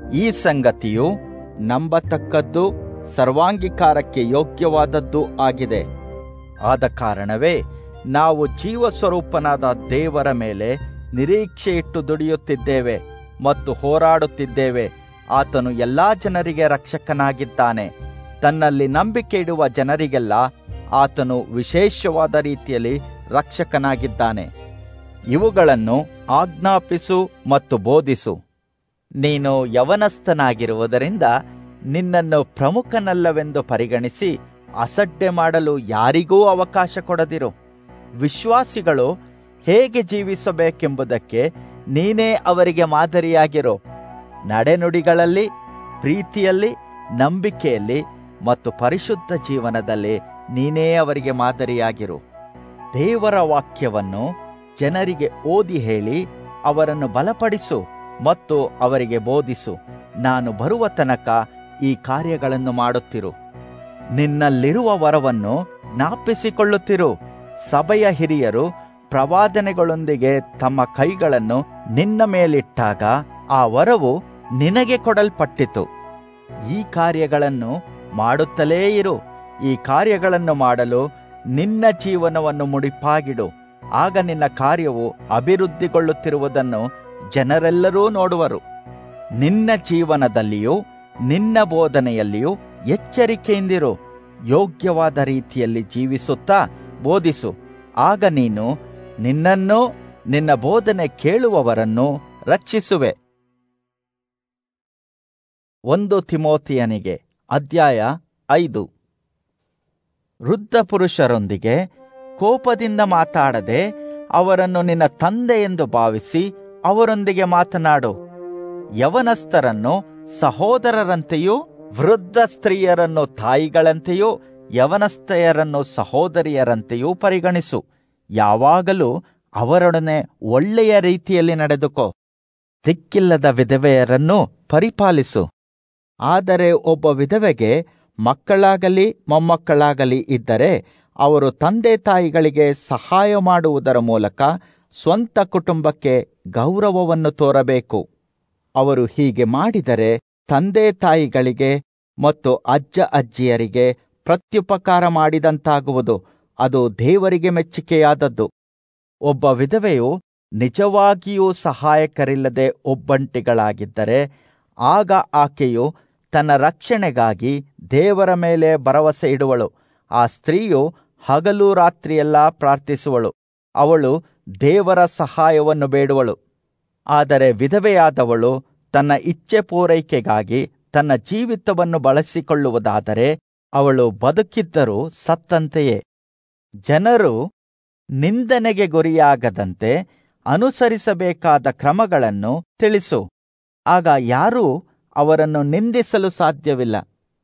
ಈ ಸಂಗತಿಯು ನಂಬತಕ್ಕದ್ದು ಸರ್ವಾಂಗೀಕಾರಕ್ಕೆ ಯೋಗ್ಯವಾದದ್ದು ಆಗಿದೆ ಆದ ಕಾರಣವೇ ನಾವು ಜೀವಸ್ವರೂಪನಾದ ದೇವರ ಮೇಲೆ ನಿರೀಕ್ಷೆ ಇಟ್ಟು ದುಡಿಯುತ್ತಿದ್ದೇವೆ ಮತ್ತು ಹೋರಾಡುತ್ತಿದ್ದೇವೆ ಆತನು ಎಲ್ಲಾ ಜನರಿಗೆ ರಕ್ಷಕನಾಗಿದ್ದಾನೆ ತನ್ನಲ್ಲಿ ನಂಬಿಕೆ ಇಡುವ ಜನರಿಗೆಲ್ಲ ಆತನು ವಿಶೇಷವಾದ ರೀತಿಯಲ್ಲಿ ರಕ್ಷಕನಾಗಿದ್ದಾನೆ ಇವುಗಳನ್ನು ಆಜ್ಞಾಪಿಸು ಮತ್ತು ಬೋಧಿಸು ನೀನು ಯವನಸ್ಥನಾಗಿರುವುದರಿಂದ ನಿನ್ನನ್ನು ಪ್ರಮುಖನಲ್ಲವೆಂದು ಪರಿಗಣಿಸಿ ಅಸಡ್ಡೆ ಮಾಡಲು ಯಾರಿಗೂ ಅವಕಾಶ ಕೊಡದಿರು ವಿಶ್ವಾಸಿಗಳು ಹೇಗೆ ಜೀವಿಸಬೇಕೆಂಬುದಕ್ಕೆ ನೀನೇ ಅವರಿಗೆ ಮಾದರಿಯಾಗಿರು ನಡೆನುಡಿಗಳಲ್ಲಿ ಪ್ರೀತಿಯಲ್ಲಿ ನಂಬಿಕೆಯಲ್ಲಿ ಮತ್ತು ಪರಿಶುದ್ಧ ಜೀವನದಲ್ಲಿ ನೀನೇ ಅವರಿಗೆ ಮಾದರಿಯಾಗಿರು ದೇವರ ವಾಕ್ಯವನ್ನು ಜನರಿಗೆ ಓದಿ ಹೇಳಿ ಅವರನ್ನು ಬಲಪಡಿಸು ಮತ್ತು ಅವರಿಗೆ ಬೋಧಿಸು ನಾನು ಬರುವ ತನಕ ಈ ಕಾರ್ಯಗಳನ್ನು ಮಾಡುತ್ತಿರು ನಿನ್ನಲ್ಲಿರುವ ವರವನ್ನು ಜ್ಞಾಪಿಸಿಕೊಳ್ಳುತ್ತಿರು ಸಭೆಯ ಹಿರಿಯರು ಪ್ರವಾದನೆಗಳೊಂದಿಗೆ ತಮ್ಮ ಕೈಗಳನ್ನು ನಿನ್ನ ಮೇಲಿಟ್ಟಾಗ ಆ ವರವು ನಿನಗೆ ಕೊಡಲ್ಪಟ್ಟಿತು ಈ ಕಾರ್ಯಗಳನ್ನು ಮಾಡುತ್ತಲೇ ಇರು ಈ ಕಾರ್ಯಗಳನ್ನು ಮಾಡಲು ನಿನ್ನ ಜೀವನವನ್ನು ಮುಡಿಪಾಗಿಡು ಆಗ ನಿನ್ನ ಕಾರ್ಯವು ಅಭಿವೃದ್ಧಿಗೊಳ್ಳುತ್ತಿರುವುದನ್ನು ಜನರೆಲ್ಲರೂ ನೋಡುವರು ನಿನ್ನ ಜೀವನದಲ್ಲಿಯೂ ನಿನ್ನ ಬೋಧನೆಯಲ್ಲಿಯೂ ಎಚ್ಚರಿಕೆಯಿಂದಿರು ಯೋಗ್ಯವಾದ ರೀತಿಯಲ್ಲಿ ಜೀವಿಸುತ್ತಾ ಬೋಧಿಸು ಆಗ ನೀನು ನಿನ್ನನ್ನು ನಿನ್ನ ಬೋಧನೆ ಕೇಳುವವರನ್ನು ರಕ್ಷಿಸುವೆ ಒಂದು ತಿಮೋತಿಯನಿಗೆ ಅಧ್ಯಾಯ ಐದು ವೃದ್ಧ ಪುರುಷರೊಂದಿಗೆ ಕೋಪದಿಂದ ಮಾತಾಡದೆ ಅವರನ್ನು ನಿನ್ನ ತಂದೆ ಎಂದು ಭಾವಿಸಿ ಅವರೊಂದಿಗೆ ಮಾತನಾಡು ಯವನಸ್ಥರನ್ನು ಸಹೋದರರಂತೆಯೂ ವೃದ್ಧ ಸ್ತ್ರೀಯರನ್ನು ತಾಯಿಗಳಂತೆಯೂ ಯವನಸ್ಥೆಯರನ್ನು ಸಹೋದರಿಯರಂತೆಯೂ ಪರಿಗಣಿಸು ಯಾವಾಗಲೂ ಅವರೊಡನೆ ಒಳ್ಳೆಯ ರೀತಿಯಲ್ಲಿ ನಡೆದುಕೋ ದಿಕ್ಕಿಲ್ಲದ ವಿಧವೆಯರನ್ನು ಪರಿಪಾಲಿಸು ಆದರೆ ಒಬ್ಬ ವಿಧವೆಗೆ ಮಕ್ಕಳಾಗಲಿ ಮೊಮ್ಮಕ್ಕಳಾಗಲಿ ಇದ್ದರೆ ಅವರು ತಂದೆ ತಾಯಿಗಳಿಗೆ ಸಹಾಯ ಮಾಡುವುದರ ಮೂಲಕ ಸ್ವಂತ ಕುಟುಂಬಕ್ಕೆ ಗೌರವವನ್ನು ತೋರಬೇಕು ಅವರು ಹೀಗೆ ಮಾಡಿದರೆ ತಂದೆ ತಾಯಿಗಳಿಗೆ ಮತ್ತು ಅಜ್ಜ ಅಜ್ಜಿಯರಿಗೆ ಪ್ರತ್ಯುಪಕಾರ ಮಾಡಿದಂತಾಗುವುದು ಅದು ದೇವರಿಗೆ ಮೆಚ್ಚುಗೆಯಾದದ್ದು ಒಬ್ಬ ವಿಧವೆಯು ನಿಜವಾಗಿಯೂ ಸಹಾಯಕರಿಲ್ಲದೆ ಒಬ್ಬಂಟಿಗಳಾಗಿದ್ದರೆ ಆಗ ಆಕೆಯು ತನ್ನ ರಕ್ಷಣೆಗಾಗಿ ದೇವರ ಮೇಲೆ ಭರವಸೆ ಇಡುವಳು ಆ ಸ್ತ್ರೀಯು ಹಗಲು ರಾತ್ರಿಯೆಲ್ಲ ಪ್ರಾರ್ಥಿಸುವಳು ಅವಳು ದೇವರ ಸಹಾಯವನ್ನು ಬೇಡುವಳು ಆದರೆ ವಿಧವೆಯಾದವಳು ತನ್ನ ಇಚ್ಛೆ ಪೂರೈಕೆಗಾಗಿ ತನ್ನ ಜೀವಿತವನ್ನು ಬಳಸಿಕೊಳ್ಳುವುದಾದರೆ ಅವಳು ಬದುಕಿದ್ದರೂ ಸತ್ತಂತೆಯೇ ಜನರು ನಿಂದನೆಗೆ ಗುರಿಯಾಗದಂತೆ ಅನುಸರಿಸಬೇಕಾದ ಕ್ರಮಗಳನ್ನು ತಿಳಿಸು ಆಗ ಯಾರೂ ಅವರನ್ನು ನಿಂದಿಸಲು ಸಾಧ್ಯವಿಲ್ಲ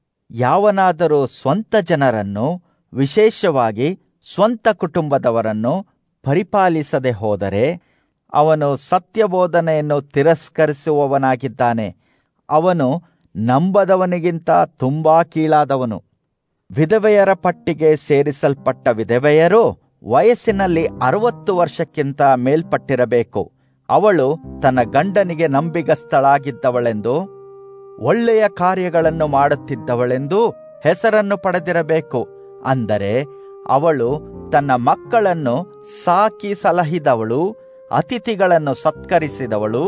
ಯಾವನಾದರೂ ಸ್ವಂತ ಜನರನ್ನು ವಿಶೇಷವಾಗಿ ಸ್ವಂತ ಕುಟುಂಬದವರನ್ನು ಪರಿಪಾಲಿಸದೆ ಹೋದರೆ ಅವನು ಸತ್ಯಬೋಧನೆಯನ್ನು ತಿರಸ್ಕರಿಸುವವನಾಗಿದ್ದಾನೆ ಅವನು ನಂಬದವನಿಗಿಂತ ತುಂಬಾ ಕೀಳಾದವನು ವಿಧವೆಯರ ಪಟ್ಟಿಗೆ ಸೇರಿಸಲ್ಪಟ್ಟ ವಿಧವೆಯರು ವಯಸ್ಸಿನಲ್ಲಿ ಅರವತ್ತು ವರ್ಷಕ್ಕಿಂತ ಮೇಲ್ಪಟ್ಟಿರಬೇಕು ಅವಳು ತನ್ನ ಗಂಡನಿಗೆ ನಂಬಿಗಸ್ತಳಾಗಿದ್ದವಳೆಂದು ಒಳ್ಳೆಯ ಕಾರ್ಯಗಳನ್ನು ಮಾಡುತ್ತಿದ್ದವಳೆಂದು ಹೆಸರನ್ನು ಪಡೆದಿರಬೇಕು ಅಂದರೆ ಅವಳು ತನ್ನ ಮಕ್ಕಳನ್ನು ಸಾಕಿ ಸಲಹಿದವಳು ಅತಿಥಿಗಳನ್ನು ಸತ್ಕರಿಸಿದವಳು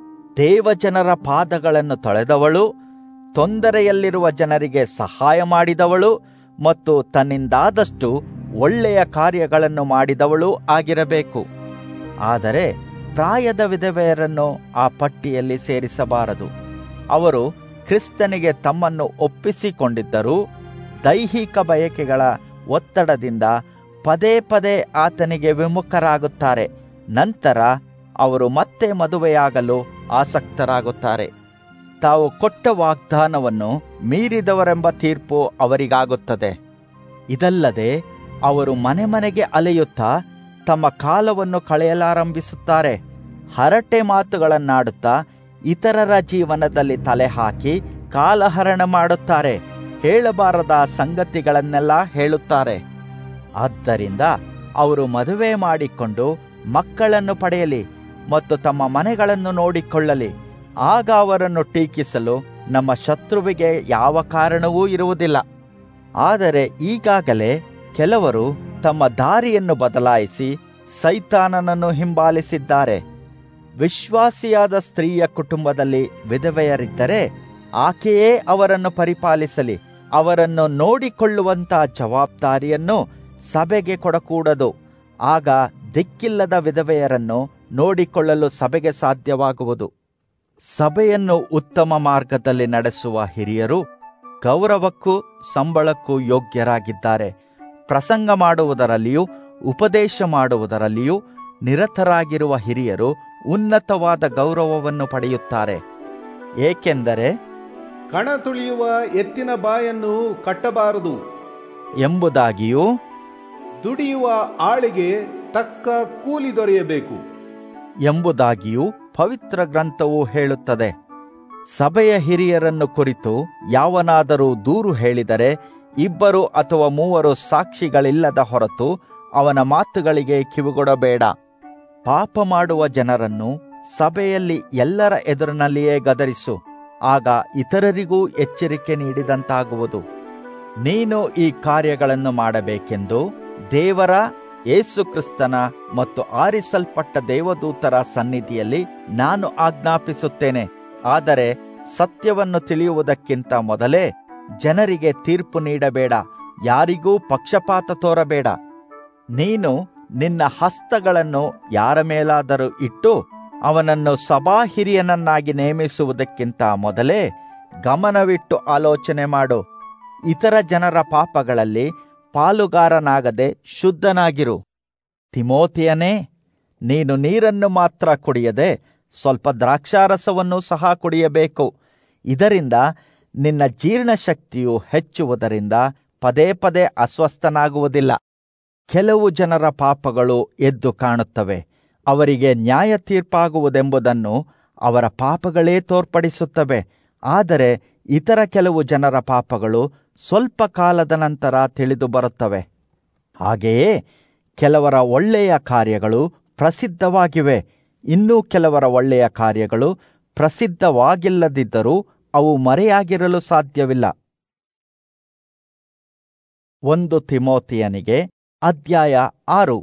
ದೇವಜನರ ಪಾದಗಳನ್ನು ತೊಳೆದವಳು ತೊಂದರೆಯಲ್ಲಿರುವ ಜನರಿಗೆ ಸಹಾಯ ಮಾಡಿದವಳು ಮತ್ತು ತನ್ನಿಂದಾದಷ್ಟು ಒಳ್ಳೆಯ ಕಾರ್ಯಗಳನ್ನು ಮಾಡಿದವಳು ಆಗಿರಬೇಕು ಆದರೆ ಪ್ರಾಯದ ವಿಧವೆಯರನ್ನು ಆ ಪಟ್ಟಿಯಲ್ಲಿ ಸೇರಿಸಬಾರದು ಅವರು ಕ್ರಿಸ್ತನಿಗೆ ತಮ್ಮನ್ನು ಒಪ್ಪಿಸಿಕೊಂಡಿದ್ದರೂ ದೈಹಿಕ ಬಯಕೆಗಳ ಒತ್ತಡದಿಂದ ಪದೇ ಪದೇ ಆತನಿಗೆ ವಿಮುಖರಾಗುತ್ತಾರೆ ನಂತರ ಅವರು ಮತ್ತೆ ಮದುವೆಯಾಗಲು ಆಸಕ್ತರಾಗುತ್ತಾರೆ ತಾವು ಕೊಟ್ಟ ವಾಗ್ದಾನವನ್ನು ಮೀರಿದವರೆಂಬ ತೀರ್ಪು ಅವರಿಗಾಗುತ್ತದೆ ಇದಲ್ಲದೆ ಅವರು ಮನೆ ಮನೆಗೆ ಅಲೆಯುತ್ತಾ ತಮ್ಮ ಕಾಲವನ್ನು ಕಳೆಯಲಾರಂಭಿಸುತ್ತಾರೆ ಹರಟೆ ಮಾತುಗಳನ್ನಾಡುತ್ತಾ ಇತರರ ಜೀವನದಲ್ಲಿ ತಲೆ ಹಾಕಿ ಕಾಲಹರಣ ಮಾಡುತ್ತಾರೆ ಹೇಳಬಾರದ ಸಂಗತಿಗಳನ್ನೆಲ್ಲ ಹೇಳುತ್ತಾರೆ ಆದ್ದರಿಂದ ಅವರು ಮದುವೆ ಮಾಡಿಕೊಂಡು ಮಕ್ಕಳನ್ನು ಪಡೆಯಲಿ ಮತ್ತು ತಮ್ಮ ಮನೆಗಳನ್ನು ನೋಡಿಕೊಳ್ಳಲಿ ಆಗ ಅವರನ್ನು ಟೀಕಿಸಲು ನಮ್ಮ ಶತ್ರುವಿಗೆ ಯಾವ ಕಾರಣವೂ ಇರುವುದಿಲ್ಲ ಆದರೆ ಈಗಾಗಲೇ ಕೆಲವರು ತಮ್ಮ ದಾರಿಯನ್ನು ಬದಲಾಯಿಸಿ ಸೈತಾನನನ್ನು ಹಿಂಬಾಲಿಸಿದ್ದಾರೆ ವಿಶ್ವಾಸಿಯಾದ ಸ್ತ್ರೀಯ ಕುಟುಂಬದಲ್ಲಿ ವಿಧವೆಯರಿದ್ದರೆ ಆಕೆಯೇ ಅವರನ್ನು ಪರಿಪಾಲಿಸಲಿ ಅವರನ್ನು ನೋಡಿಕೊಳ್ಳುವಂತ ಜವಾಬ್ದಾರಿಯನ್ನು ಸಭೆಗೆ ಕೊಡಕೂಡದು ಆಗ ದಿಕ್ಕಿಲ್ಲದ ವಿಧವೆಯರನ್ನು ನೋಡಿಕೊಳ್ಳಲು ಸಭೆಗೆ ಸಾಧ್ಯವಾಗುವುದು ಸಭೆಯನ್ನು ಉತ್ತಮ ಮಾರ್ಗದಲ್ಲಿ ನಡೆಸುವ ಹಿರಿಯರು ಗೌರವಕ್ಕೂ ಸಂಬಳಕ್ಕೂ ಯೋಗ್ಯರಾಗಿದ್ದಾರೆ ಪ್ರಸಂಗ ಮಾಡುವುದರಲ್ಲಿಯೂ ಉಪದೇಶ ಮಾಡುವುದರಲ್ಲಿಯೂ ನಿರತರಾಗಿರುವ ಹಿರಿಯರು ಉನ್ನತವಾದ ಗೌರವವನ್ನು ಪಡೆಯುತ್ತಾರೆ ಏಕೆಂದರೆ ಕಣ ತುಳಿಯುವ ಎತ್ತಿನ ಬಾಯನ್ನು ಕಟ್ಟಬಾರದು ಎಂಬುದಾಗಿಯೂ ದುಡಿಯುವ ಆಳಿಗೆ ತಕ್ಕ ಕೂಲಿ ದೊರೆಯಬೇಕು ಎಂಬುದಾಗಿಯೂ ಪವಿತ್ರ ಗ್ರಂಥವು ಹೇಳುತ್ತದೆ ಸಭೆಯ ಹಿರಿಯರನ್ನು ಕುರಿತು ಯಾವನಾದರೂ ದೂರು ಹೇಳಿದರೆ ಇಬ್ಬರು ಅಥವಾ ಮೂವರು ಸಾಕ್ಷಿಗಳಿಲ್ಲದ ಹೊರತು ಅವನ ಮಾತುಗಳಿಗೆ ಕಿವಿಗೊಡಬೇಡ ಪಾಪ ಮಾಡುವ ಜನರನ್ನು ಸಭೆಯಲ್ಲಿ ಎಲ್ಲರ ಎದುರಿನಲ್ಲಿಯೇ ಗದರಿಸು ಆಗ ಇತರರಿಗೂ ಎಚ್ಚರಿಕೆ ನೀಡಿದಂತಾಗುವುದು ನೀನು ಈ ಕಾರ್ಯಗಳನ್ನು ಮಾಡಬೇಕೆಂದು ದೇವರ ಯೇಸುಕ್ರಿಸ್ತನ ಮತ್ತು ಆರಿಸಲ್ಪಟ್ಟ ದೇವದೂತರ ಸನ್ನಿಧಿಯಲ್ಲಿ ನಾನು ಆಜ್ಞಾಪಿಸುತ್ತೇನೆ ಆದರೆ ಸತ್ಯವನ್ನು ತಿಳಿಯುವುದಕ್ಕಿಂತ ಮೊದಲೇ ಜನರಿಗೆ ತೀರ್ಪು ನೀಡಬೇಡ ಯಾರಿಗೂ ಪಕ್ಷಪಾತ ತೋರಬೇಡ ನೀನು ನಿನ್ನ ಹಸ್ತಗಳನ್ನು ಯಾರ ಮೇಲಾದರೂ ಇಟ್ಟು ಅವನನ್ನು ಸಭಾ ಹಿರಿಯನನ್ನಾಗಿ ನೇಮಿಸುವುದಕ್ಕಿಂತ ಮೊದಲೇ ಗಮನವಿಟ್ಟು ಆಲೋಚನೆ ಮಾಡು ಇತರ ಜನರ ಪಾಪಗಳಲ್ಲಿ ಪಾಲುಗಾರನಾಗದೆ ಶುದ್ಧನಾಗಿರು ತಿಮೋತಿಯನೇ ನೀನು ನೀರನ್ನು ಮಾತ್ರ ಕುಡಿಯದೆ ಸ್ವಲ್ಪ ದ್ರಾಕ್ಷಾರಸವನ್ನು ಸಹ ಕುಡಿಯಬೇಕು ಇದರಿಂದ ನಿನ್ನ ಜೀರ್ಣಶಕ್ತಿಯು ಹೆಚ್ಚುವುದರಿಂದ ಪದೇ ಪದೇ ಅಸ್ವಸ್ಥನಾಗುವುದಿಲ್ಲ ಕೆಲವು ಜನರ ಪಾಪಗಳು ಎದ್ದು ಕಾಣುತ್ತವೆ ಅವರಿಗೆ ನ್ಯಾಯ ತೀರ್ಪಾಗುವುದೆಂಬುದನ್ನು ಅವರ ಪಾಪಗಳೇ ತೋರ್ಪಡಿಸುತ್ತವೆ ಆದರೆ ಇತರ ಕೆಲವು ಜನರ ಪಾಪಗಳು ಸ್ವಲ್ಪ ಕಾಲದ ನಂತರ ತಿಳಿದು ಬರುತ್ತವೆ ಹಾಗೆಯೇ ಕೆಲವರ ಒಳ್ಳೆಯ ಕಾರ್ಯಗಳು ಪ್ರಸಿದ್ಧವಾಗಿವೆ ಇನ್ನೂ ಕೆಲವರ ಒಳ್ಳೆಯ ಕಾರ್ಯಗಳು ಪ್ರಸಿದ್ಧವಾಗಿಲ್ಲದಿದ್ದರೂ ಅವು ಮರೆಯಾಗಿರಲು ಸಾಧ್ಯವಿಲ್ಲ ಒಂದು ತಿಮೋತಿಯನಿಗೆ ಅಧ್ಯಾಯ ಆರು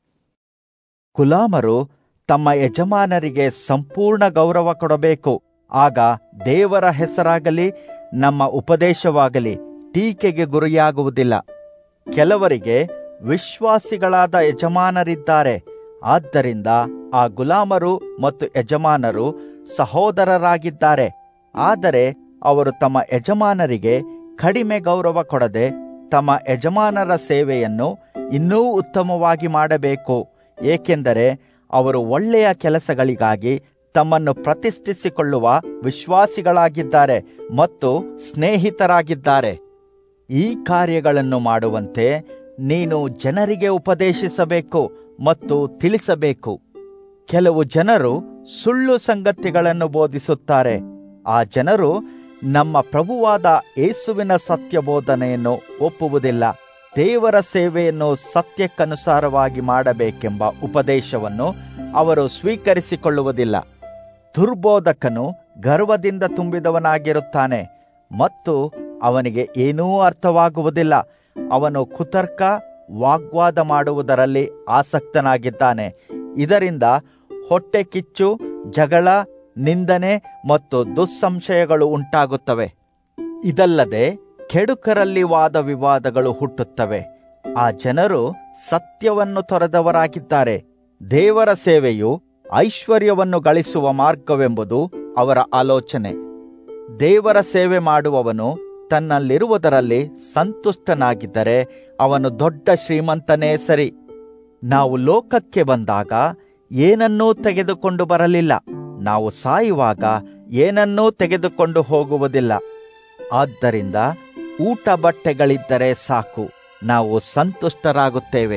ಗುಲಾಮರು ತಮ್ಮ ಯಜಮಾನರಿಗೆ ಸಂಪೂರ್ಣ ಗೌರವ ಕೊಡಬೇಕು ಆಗ ದೇವರ ಹೆಸರಾಗಲಿ ನಮ್ಮ ಉಪದೇಶವಾಗಲಿ ಟೀಕೆಗೆ ಗುರಿಯಾಗುವುದಿಲ್ಲ ಕೆಲವರಿಗೆ ವಿಶ್ವಾಸಿಗಳಾದ ಯಜಮಾನರಿದ್ದಾರೆ ಆದ್ದರಿಂದ ಆ ಗುಲಾಮರು ಮತ್ತು ಯಜಮಾನರು ಸಹೋದರರಾಗಿದ್ದಾರೆ ಆದರೆ ಅವರು ತಮ್ಮ ಯಜಮಾನರಿಗೆ ಕಡಿಮೆ ಗೌರವ ಕೊಡದೆ ತಮ್ಮ ಯಜಮಾನರ ಸೇವೆಯನ್ನು ಇನ್ನೂ ಉತ್ತಮವಾಗಿ ಮಾಡಬೇಕು ಏಕೆಂದರೆ ಅವರು ಒಳ್ಳೆಯ ಕೆಲಸಗಳಿಗಾಗಿ ತಮ್ಮನ್ನು ಪ್ರತಿಷ್ಠಿಸಿಕೊಳ್ಳುವ ವಿಶ್ವಾಸಿಗಳಾಗಿದ್ದಾರೆ ಮತ್ತು ಸ್ನೇಹಿತರಾಗಿದ್ದಾರೆ ಈ ಕಾರ್ಯಗಳನ್ನು ಮಾಡುವಂತೆ ನೀನು ಜನರಿಗೆ ಉಪದೇಶಿಸಬೇಕು ಮತ್ತು ತಿಳಿಸಬೇಕು ಕೆಲವು ಜನರು ಸುಳ್ಳು ಸಂಗತಿಗಳನ್ನು ಬೋಧಿಸುತ್ತಾರೆ ಆ ಜನರು ನಮ್ಮ ಪ್ರಭುವಾದ ಯೇಸುವಿನ ಸತ್ಯಬೋಧನೆಯನ್ನು ಒಪ್ಪುವುದಿಲ್ಲ ದೇವರ ಸೇವೆಯನ್ನು ಸತ್ಯಕ್ಕನುಸಾರವಾಗಿ ಮಾಡಬೇಕೆಂಬ ಉಪದೇಶವನ್ನು ಅವರು ಸ್ವೀಕರಿಸಿಕೊಳ್ಳುವುದಿಲ್ಲ ದುರ್ಬೋಧಕನು ಗರ್ವದಿಂದ ತುಂಬಿದವನಾಗಿರುತ್ತಾನೆ ಮತ್ತು ಅವನಿಗೆ ಏನೂ ಅರ್ಥವಾಗುವುದಿಲ್ಲ ಅವನು ಕುತರ್ಕ ವಾಗ್ವಾದ ಮಾಡುವುದರಲ್ಲಿ ಆಸಕ್ತನಾಗಿದ್ದಾನೆ ಇದರಿಂದ ಹೊಟ್ಟೆ ಕಿಚ್ಚು ಜಗಳ ನಿಂದನೆ ಮತ್ತು ದುಸ್ಸಂಶಯಗಳು ಉಂಟಾಗುತ್ತವೆ ಇದಲ್ಲದೆ ಕೆಡುಕರಲ್ಲಿ ವಾದ ವಿವಾದಗಳು ಹುಟ್ಟುತ್ತವೆ ಆ ಜನರು ಸತ್ಯವನ್ನು ತೊರೆದವರಾಗಿದ್ದಾರೆ ದೇವರ ಸೇವೆಯು ಐಶ್ವರ್ಯವನ್ನು ಗಳಿಸುವ ಮಾರ್ಗವೆಂಬುದು ಅವರ ಆಲೋಚನೆ ದೇವರ ಸೇವೆ ಮಾಡುವವನು ತನ್ನಲ್ಲಿರುವುದರಲ್ಲಿ ಸಂತುಷ್ಟನಾಗಿದ್ದರೆ ಅವನು ದೊಡ್ಡ ಶ್ರೀಮಂತನೇ ಸರಿ ನಾವು ಲೋಕಕ್ಕೆ ಬಂದಾಗ ಏನನ್ನೂ ತೆಗೆದುಕೊಂಡು ಬರಲಿಲ್ಲ ನಾವು ಸಾಯುವಾಗ ಏನನ್ನೂ ತೆಗೆದುಕೊಂಡು ಹೋಗುವುದಿಲ್ಲ ಆದ್ದರಿಂದ ಊಟ ಬಟ್ಟೆಗಳಿದ್ದರೆ ಸಾಕು ನಾವು ಸಂತುಷ್ಟರಾಗುತ್ತೇವೆ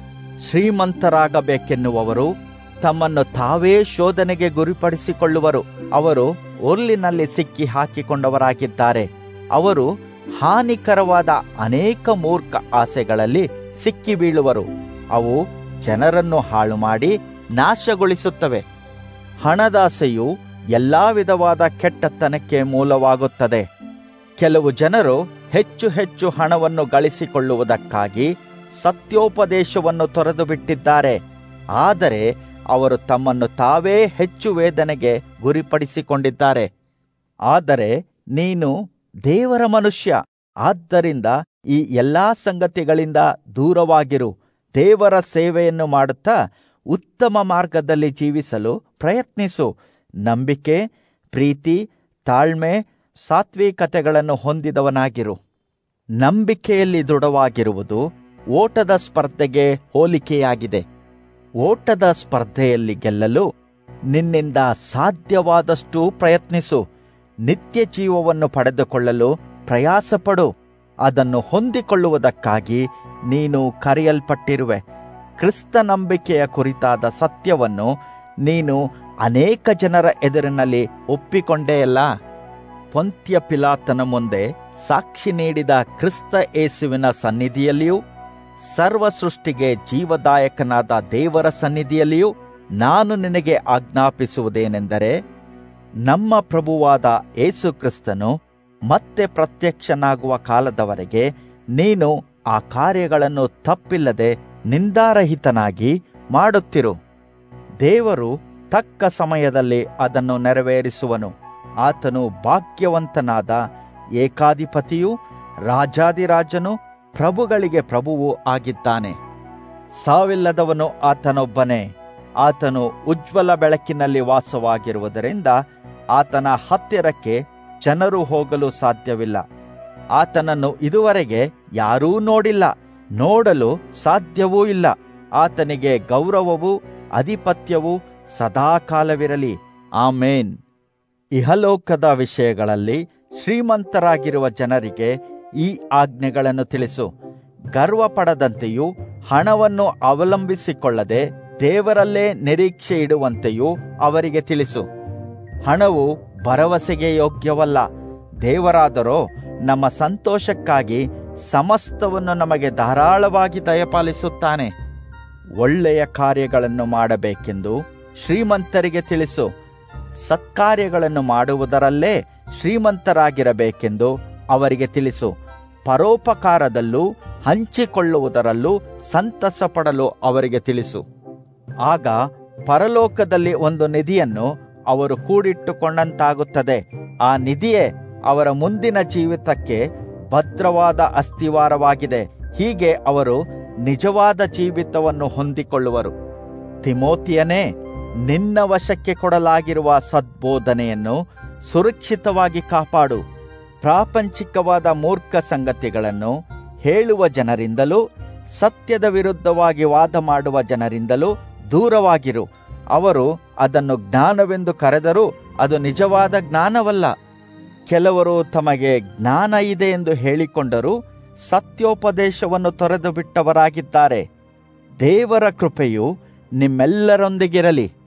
ಶ್ರೀಮಂತರಾಗಬೇಕೆನ್ನುವವರು ತಮ್ಮನ್ನು ತಾವೇ ಶೋಧನೆಗೆ ಗುರಿಪಡಿಸಿಕೊಳ್ಳುವರು ಅವರು ಒರ್ಲಿನಲ್ಲಿ ಸಿಕ್ಕಿ ಹಾಕಿಕೊಂಡವರಾಗಿದ್ದಾರೆ ಅವರು ಹಾನಿಕರವಾದ ಅನೇಕ ಮೂರ್ಖ ಆಸೆಗಳಲ್ಲಿ ಸಿಕ್ಕಿ ಬೀಳುವರು ಅವು ಜನರನ್ನು ಹಾಳು ಮಾಡಿ ನಾಶಗೊಳಿಸುತ್ತವೆ ಹಣದಾಸೆಯು ಎಲ್ಲಾ ವಿಧವಾದ ಕೆಟ್ಟತನಕ್ಕೆ ಮೂಲವಾಗುತ್ತದೆ ಕೆಲವು ಜನರು ಹೆಚ್ಚು ಹೆಚ್ಚು ಹಣವನ್ನು ಗಳಿಸಿಕೊಳ್ಳುವುದಕ್ಕಾಗಿ ಸತ್ಯೋಪದೇಶವನ್ನು ತೊರೆದು ಬಿಟ್ಟಿದ್ದಾರೆ ಆದರೆ ಅವರು ತಮ್ಮನ್ನು ತಾವೇ ಹೆಚ್ಚು ವೇದನೆಗೆ ಗುರಿಪಡಿಸಿಕೊಂಡಿದ್ದಾರೆ ಆದರೆ ನೀನು ದೇವರ ಮನುಷ್ಯ ಆದ್ದರಿಂದ ಈ ಎಲ್ಲಾ ಸಂಗತಿಗಳಿಂದ ದೂರವಾಗಿರು ದೇವರ ಸೇವೆಯನ್ನು ಮಾಡುತ್ತಾ ಉತ್ತಮ ಮಾರ್ಗದಲ್ಲಿ ಜೀವಿಸಲು ಪ್ರಯತ್ನಿಸು ನಂಬಿಕೆ ಪ್ರೀತಿ ತಾಳ್ಮೆ ಸಾತ್ವಿಕತೆಗಳನ್ನು ಹೊಂದಿದವನಾಗಿರು ನಂಬಿಕೆಯಲ್ಲಿ ದೃಢವಾಗಿರುವುದು ಓಟದ ಸ್ಪರ್ಧೆಗೆ ಹೋಲಿಕೆಯಾಗಿದೆ ಓಟದ ಸ್ಪರ್ಧೆಯಲ್ಲಿ ಗೆಲ್ಲಲು ನಿನ್ನಿಂದ ಸಾಧ್ಯವಾದಷ್ಟು ಪ್ರಯತ್ನಿಸು ನಿತ್ಯ ಜೀವವನ್ನು ಪಡೆದುಕೊಳ್ಳಲು ಪ್ರಯಾಸಪಡು ಅದನ್ನು ಹೊಂದಿಕೊಳ್ಳುವುದಕ್ಕಾಗಿ ನೀನು ಕರೆಯಲ್ಪಟ್ಟಿರುವೆ ಕ್ರಿಸ್ತ ನಂಬಿಕೆಯ ಕುರಿತಾದ ಸತ್ಯವನ್ನು ನೀನು ಅನೇಕ ಜನರ ಎದುರಿನಲ್ಲಿ ಒಪ್ಪಿಕೊಂಡೆಯಲ್ಲ ಪೊಂತ್ಯ ಪಿಲಾತನ ಮುಂದೆ ಸಾಕ್ಷಿ ನೀಡಿದ ಕ್ರಿಸ್ತ ಏಸುವಿನ ಸನ್ನಿಧಿಯಲ್ಲಿಯೂ ಸರ್ವ ಸೃಷ್ಟಿಗೆ ಜೀವದಾಯಕನಾದ ದೇವರ ಸನ್ನಿಧಿಯಲ್ಲಿಯೂ ನಾನು ನಿನಗೆ ಆಜ್ಞಾಪಿಸುವುದೇನೆಂದರೆ ನಮ್ಮ ಪ್ರಭುವಾದ ಏಸು ಕ್ರಿಸ್ತನು ಮತ್ತೆ ಪ್ರತ್ಯಕ್ಷನಾಗುವ ಕಾಲದವರೆಗೆ ನೀನು ಆ ಕಾರ್ಯಗಳನ್ನು ತಪ್ಪಿಲ್ಲದೆ ನಿಂದಾರಹಿತನಾಗಿ ಮಾಡುತ್ತಿರು ದೇವರು ತಕ್ಕ ಸಮಯದಲ್ಲಿ ಅದನ್ನು ನೆರವೇರಿಸುವನು ಆತನು ಭಾಗ್ಯವಂತನಾದ ಏಕಾಧಿಪತಿಯೂ ರಾಜಾದಿರಾಜನು ಪ್ರಭುಗಳಿಗೆ ಪ್ರಭುವೂ ಆಗಿದ್ದಾನೆ ಸಾವಿಲ್ಲದವನು ಆತನೊಬ್ಬನೇ ಆತನು ಉಜ್ವಲ ಬೆಳಕಿನಲ್ಲಿ ವಾಸವಾಗಿರುವುದರಿಂದ ಆತನ ಹತ್ತಿರಕ್ಕೆ ಜನರು ಹೋಗಲು ಸಾಧ್ಯವಿಲ್ಲ ಆತನನ್ನು ಇದುವರೆಗೆ ಯಾರೂ ನೋಡಿಲ್ಲ ನೋಡಲು ಸಾಧ್ಯವೂ ಇಲ್ಲ ಆತನಿಗೆ ಗೌರವವು ಅಧಿಪತ್ಯವು ಸದಾಕಾಲವಿರಲಿ ಆಮೇನ್ ಇಹಲೋಕದ ವಿಷಯಗಳಲ್ಲಿ ಶ್ರೀಮಂತರಾಗಿರುವ ಜನರಿಗೆ ಈ ಆಜ್ಞೆಗಳನ್ನು ತಿಳಿಸು ಗರ್ವ ಪಡದಂತೆಯೂ ಹಣವನ್ನು ಅವಲಂಬಿಸಿಕೊಳ್ಳದೆ ದೇವರಲ್ಲೇ ನಿರೀಕ್ಷೆ ಇಡುವಂತೆಯೂ ಅವರಿಗೆ ತಿಳಿಸು ಹಣವು ಭರವಸೆಗೆ ಯೋಗ್ಯವಲ್ಲ ದೇವರಾದರೋ ನಮ್ಮ ಸಂತೋಷಕ್ಕಾಗಿ ಸಮಸ್ತವನ್ನು ನಮಗೆ ಧಾರಾಳವಾಗಿ ದಯಪಾಲಿಸುತ್ತಾನೆ ಒಳ್ಳೆಯ ಕಾರ್ಯಗಳನ್ನು ಮಾಡಬೇಕೆಂದು ಶ್ರೀಮಂತರಿಗೆ ತಿಳಿಸು ಸತ್ಕಾರ್ಯಗಳನ್ನು ಮಾಡುವುದರಲ್ಲೇ ಶ್ರೀಮಂತರಾಗಿರಬೇಕೆಂದು ಅವರಿಗೆ ತಿಳಿಸು ಪರೋಪಕಾರದಲ್ಲೂ ಹಂಚಿಕೊಳ್ಳುವುದರಲ್ಲೂ ಸಂತಸ ಪಡಲು ಅವರಿಗೆ ತಿಳಿಸು ಆಗ ಪರಲೋಕದಲ್ಲಿ ಒಂದು ನಿಧಿಯನ್ನು ಅವರು ಕೂಡಿಟ್ಟುಕೊಂಡಂತಾಗುತ್ತದೆ ಆ ನಿಧಿಯೇ ಅವರ ಮುಂದಿನ ಜೀವಿತಕ್ಕೆ ಭದ್ರವಾದ ಅಸ್ಥಿವಾರವಾಗಿದೆ ಹೀಗೆ ಅವರು ನಿಜವಾದ ಜೀವಿತವನ್ನು ಹೊಂದಿಕೊಳ್ಳುವರು ತಿಮೋತಿಯನೇ ನಿನ್ನ ವಶಕ್ಕೆ ಕೊಡಲಾಗಿರುವ ಸದ್ಬೋಧನೆಯನ್ನು ಸುರಕ್ಷಿತವಾಗಿ ಕಾಪಾಡು ಪ್ರಾಪಂಚಿಕವಾದ ಮೂರ್ಖ ಸಂಗತಿಗಳನ್ನು ಹೇಳುವ ಜನರಿಂದಲೂ ಸತ್ಯದ ವಿರುದ್ಧವಾಗಿ ವಾದ ಮಾಡುವ ಜನರಿಂದಲೂ ದೂರವಾಗಿರು ಅವರು ಅದನ್ನು ಜ್ಞಾನವೆಂದು ಕರೆದರೂ ಅದು ನಿಜವಾದ ಜ್ಞಾನವಲ್ಲ ಕೆಲವರು ತಮಗೆ ಜ್ಞಾನ ಇದೆ ಎಂದು ಹೇಳಿಕೊಂಡರೂ ಸತ್ಯೋಪದೇಶವನ್ನು ತೊರೆದು ಬಿಟ್ಟವರಾಗಿದ್ದಾರೆ ದೇವರ ಕೃಪೆಯು ನಿಮ್ಮೆಲ್ಲರೊಂದಿಗಿರಲಿ